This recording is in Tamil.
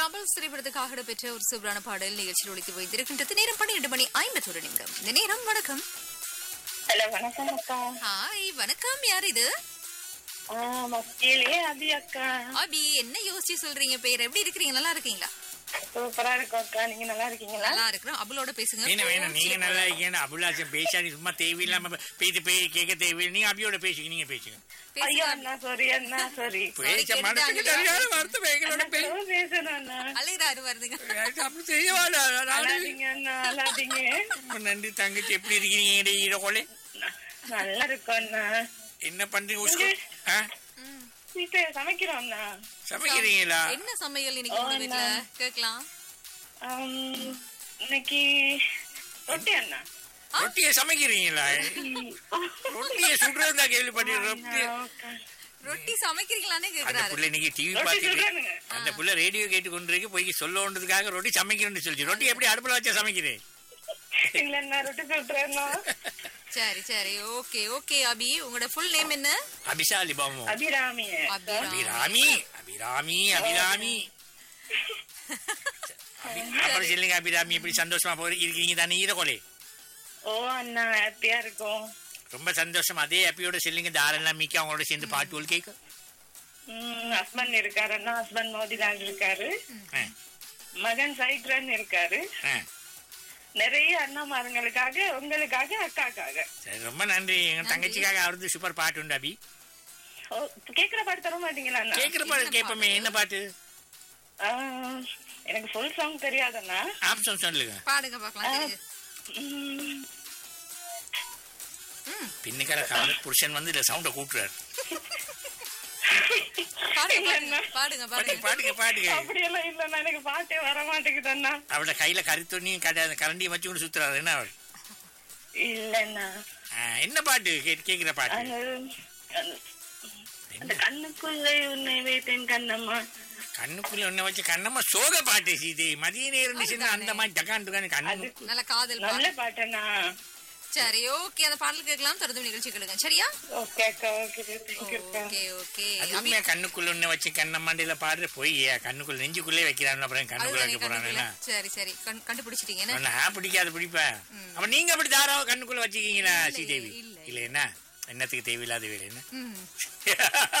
அமல் திரைப்படத்துக்காக இடம்பெற்ற ஒரு சூப்பரான பாடல் நிகழ்ச்சியில் ஒழித்து வைத்திருக்கின்றது நேரம் பன்னிரண்டு மணி ஐம்பத்தொரு நிமிடம் இந்த நேரம் வணக்கம் ஹலோ வணக்கம் அக்கா ஹாய் வணக்கம் யார் இது ஆ மத்தியிலே அபி அக்கா அபி என்ன யோசிச்சு சொல்றீங்க பேர் எப்படி இருக்கிறீங்க நல்லா இருக்கீங்களா சூப்பரா இருக்கும் அக்கா நீங்க நல்லா இருக்கீங்களா நல்லா இருக்கிறோம் அபுலோட பேசுங்க வேணும் வேணும் நீங்க நல்லா இருக்கீங்க அபுல்லாச்சும் பேசாடி சும்மா தேவையில்லாம பேசி பேய் கேட்க தேவையில்லை நீங்க அபியோட பேசுங்க நீங்க பேசுங்க ஐயோ பேசுங்க அண்ணா சாரி அண்ணா சாரி பேச மனசுக்கு கேட்டுட்டாங்களா? தெரியாத வருத்தம் எங்களோட பேச பேசணும் அண்ணா அழுகிறாரு வருதுங்க அப்படி செய்யவாடா அழாதீங்க அண்ணா அழாதீங்க ரொம்ப நன்றி தங்கச்சி எப்படி இருக்கீங்க ஈரக்கோலே நல்லா இருக்கும் அண்ணா என்ன பண்றீங்க உஸ்கு? ஆ? ம். வீட்டு சமைக்கிறோம் அண்ணா சமைக்கிறீங்களா என்ன சமையல் இன்னைக்கு உங்க வீட்ல கேக்கலாம் ஆம், இன்னைக்கு ரொட்டி அண்ணா ரொட்டியை சமைக்கிறீங்களா ரொட்டியை சுடுறதா கேள்விப்பட்டேன் ரொட்டி அக்கா. ரொட்டி சமைக்கிறீங்களான்னு அந்த கேக்குறாரு புள்ள இன்னைக்கு டிவி ரொட்டி பார்த்துட்டு சுடுறானுங்க அந்த புள்ள ரேடியோ கேட்டு கொண்டிருக்கு போய் சொல்லணுன்றதுக்காக ரொட்டி சமைக்கிறேன்னு சொல்லிச்சு ரொட்டி எப்படி அடுப்புல வச்சா சமைக்கிறேன் இல்ல அண்ணா ரொட்டி சுடுறேன்னா சரி சரி ஓகே ஓகே அபி உங்களோட ஃபுல் நேம் என்ன அபிஷாலி பாமு அபிராமி அபிராமி அபிராமி அபிராமி அபிராமி அபி- அப்புறம் சொல்லுங்க அபிராமி எப்படி சந்தோஷமா போய் இருக்கீங்க தானே ஈரக்கொலை ஓ அண்ணா ஹாப்பியா இருக்கும் ரொம்ப சந்தோஷம் அதே ஹாப்பியோட சொல்லுங்க தாரெல்லாம் மிக்க அவங்களோட சேர்ந்து பாட்டு கேட்க ஹஸ்பண்ட் இருக்காரு அண்ணா ஹஸ்பண்ட் மோதிலால் இருக்காரு ஆ, மகன் சைக்ரன் இருக்காரு ஆ. நிறைய அண்ணாமாருங்களுக்காக உங்களுக்காக அக்காக்காக சரி ரொம்ப நன்றி எங்க தங்கச்சிக்காக அவரது சூப்பர் பாட்டு உண்டு அபி ஓ, கேக்குற பாட்டு தர மாட்டீங்களா அண்ணா கேக்குற பாட்டு கேட்போமே என்ன பாட்டு ஆ, எனக்கு ஃபுல் சாங் தெரியாதண்ணா ஆப்ஷன் சொல்லுங்க பாடுங்க பார்க்கலாம் தெரியுது உம், பின்னுக்கார கால புருஷன் வந்து இந்த சவுண்ட கூட்டுறாரு பாடுங்க பாடுங்க பாடுங்க பாட்டுங்க பாடுங்க பாட்டுங்க பாட்டுங்க அப்படியெல்லாம் இல்லண்ணா எனக்கு பாட்டே வர மாட்டேங்குது அண்ணா அவளோட கையில கரித்தொன்னியும் கட கரண்டியும் வச்சு கொண்டு சுத்துறாரு என்ன அவள் இல்லண்ணா ஆ, என்ன பாட்டு கே- கேக்குற பாட்டு அந்த அந்த- அந்த கண்ணுக்குள்ளே உன்னை வைத்தேன் கண்ணம்மா கண்ணுக்குள்ள ஒண்ணு வச்சு கண்ணம்மா சோக பாட்டு சீதை மதிய நேரம் இருந்துச்சுன்னா அந்த மாதிரி டக்கான் டக்கான் கண்ணு நல்ல காதல் நல்ல பாடல் பாட்டண்ணா சரி ஓகே அந்த பாடல் கேட்கலாம் தொடர்ந்து நிகழ்ச்சி கேளுங்க சரியா ஓகே அக்கா ஓகே தேங்க்யூ அக்கா ஓகே ஓகே அதுவுமே கண்ணுக்குள்ள ஒண்ணு வச்சு கண்ணம்மாண்டில பாடுற போய் ஏன் கண்ணுக்குள்ள நெஞ்சுக்குள்ளே வைக்கிறான் அப்புறம் கண்ணுக்குள்ள வைக்க போறாங்க சரி சரி கண்- கண்டுபிடிச்சிட்டீங்க என்ன? நான் பிடிக்காது பிடிப்பேன் அப்ப நீங்க அப்படி தாராவ கண்ணுக்குள்ள வச்சுக்கீங்களா இல்லையே, ஸ்ரீதேவி இல்லை. இல்ல என்ன என்னத்துக்கு தேவையில்லாத வேலை என்ன ம்